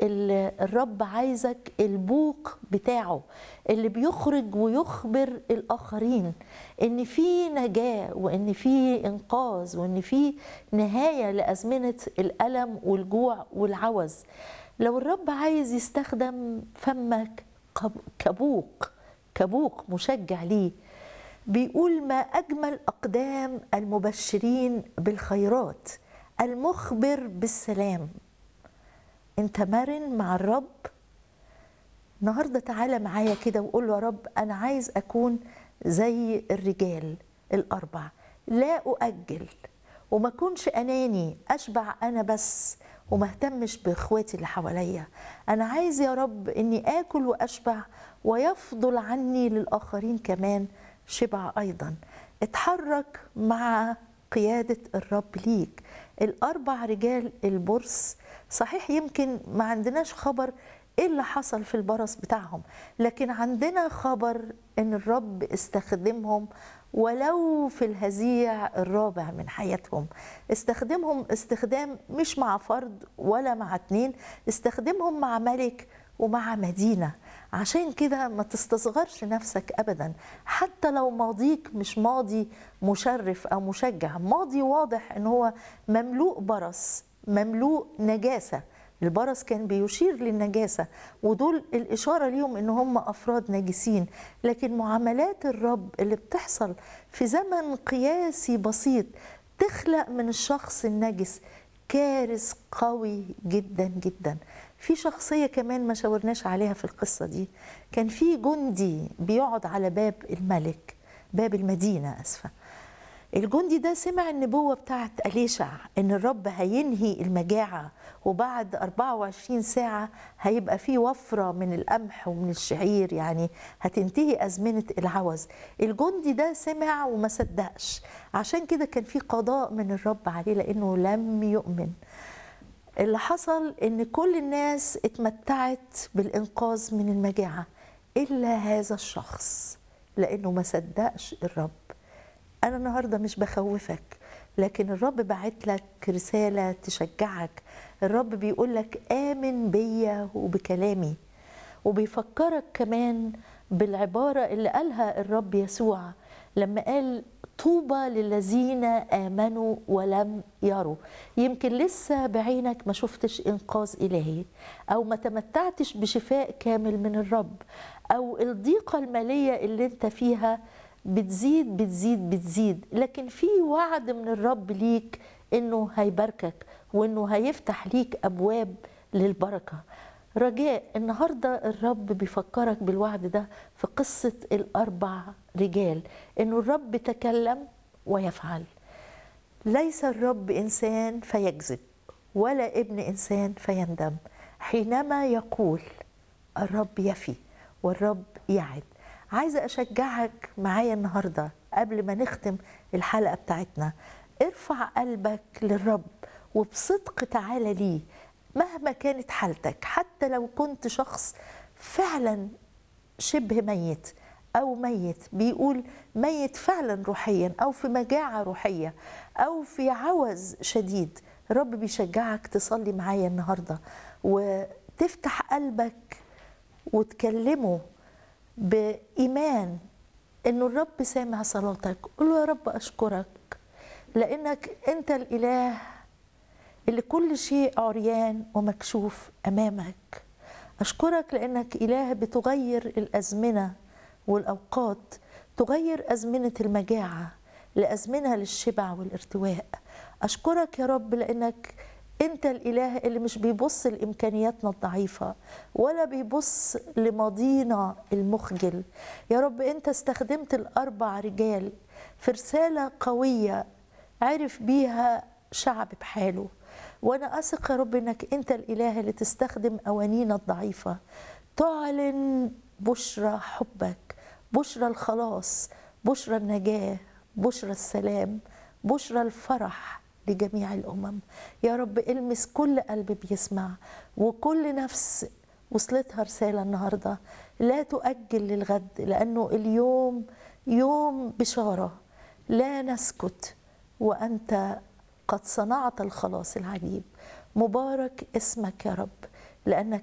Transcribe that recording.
اللي الرب عايزك البوق بتاعه اللي بيخرج ويخبر الاخرين ان في نجاه وان في انقاذ وان في نهايه لازمنه الالم والجوع والعوز لو الرب عايز يستخدم فمك كب- كبوق كبوق مشجع ليه بيقول ما اجمل اقدام المبشرين بالخيرات المخبر بالسلام انت مرن مع الرب النهارده تعالى معايا كده وقول له يا رب انا عايز اكون زي الرجال الاربع لا اؤجل وما اكونش اناني اشبع انا بس وما اهتمش باخواتي اللي حواليا انا عايز يا رب اني اكل واشبع ويفضل عني للاخرين كمان شبع ايضا اتحرك مع قياده الرب ليك الاربع رجال البرص صحيح يمكن ما عندناش خبر ايه اللي حصل في البرص بتاعهم لكن عندنا خبر ان الرب استخدمهم ولو في الهزيع الرابع من حياتهم استخدمهم استخدام مش مع فرد ولا مع اتنين استخدمهم مع ملك ومع مدينة عشان كده ما تستصغرش نفسك أبدا حتى لو ماضيك مش ماضي مشرف أو مشجع ماضي واضح أن هو مملوء برص مملوء نجاسة البرص كان بيشير للنجاسة ودول الإشارة ليهم إن هم أفراد نجسين لكن معاملات الرب اللي بتحصل في زمن قياسي بسيط تخلق من الشخص النجس كارث قوي جدا جدا في شخصية كمان ما شاورناش عليها في القصة دي كان في جندي بيقعد على باب الملك باب المدينة أسفة الجندي ده سمع النبوة بتاعت أليشع إن الرب هينهي المجاعة وبعد 24 ساعة هيبقى في وفرة من القمح ومن الشعير يعني هتنتهي أزمنة العوز الجندي ده سمع وما صدقش عشان كده كان في قضاء من الرب عليه لأنه لم يؤمن اللي حصل ان كل الناس اتمتعت بالانقاذ من المجاعه الا هذا الشخص لانه ما صدقش الرب انا النهارده مش بخوفك لكن الرب بعت لك رساله تشجعك الرب بيقول لك امن بيا وبكلامي وبيفكرك كمان بالعباره اللي قالها الرب يسوع لما قال طوبى للذين امنوا ولم يروا يمكن لسه بعينك ما شفتش انقاذ الهي او ما تمتعتش بشفاء كامل من الرب او الضيقه الماليه اللي انت فيها بتزيد بتزيد بتزيد لكن في وعد من الرب ليك انه هيباركك وانه هيفتح ليك ابواب للبركه رجاء النهارده الرب بيفكرك بالوعد ده في قصه الاربع رجال انه الرب تكلم ويفعل ليس الرب انسان فيكذب ولا ابن انسان فيندم حينما يقول الرب يفي والرب يعد عايزه اشجعك معايا النهارده قبل ما نختم الحلقه بتاعتنا ارفع قلبك للرب وبصدق تعالى ليه مهما كانت حالتك حتى لو كنت شخص فعلا شبه ميت او ميت بيقول ميت فعلا روحيا او في مجاعه روحيه او في عوز شديد الرب بيشجعك تصلي معايا النهارده وتفتح قلبك وتكلمه بايمان انه الرب سامع صلاتك قول له يا رب اشكرك لانك انت الاله اللي كل شيء عريان ومكشوف امامك اشكرك لانك اله بتغير الازمنه والاوقات تغير ازمنه المجاعه لازمنه للشبع والارتواء اشكرك يا رب لانك انت الاله اللي مش بيبص لامكانياتنا الضعيفه ولا بيبص لماضينا المخجل يا رب انت استخدمت الاربع رجال في رساله قويه عرف بيها شعب بحاله وانا اثق يا رب انك انت الاله اللي تستخدم اوانينا الضعيفه تعلن بشرى حبك بشرى الخلاص بشرى النجاه بشرى السلام بشرى الفرح لجميع الامم يا رب المس كل قلب بيسمع وكل نفس وصلتها رساله النهارده لا تؤجل للغد لانه اليوم يوم بشاره لا نسكت وانت قد صنعت الخلاص العجيب مبارك اسمك يا رب لانك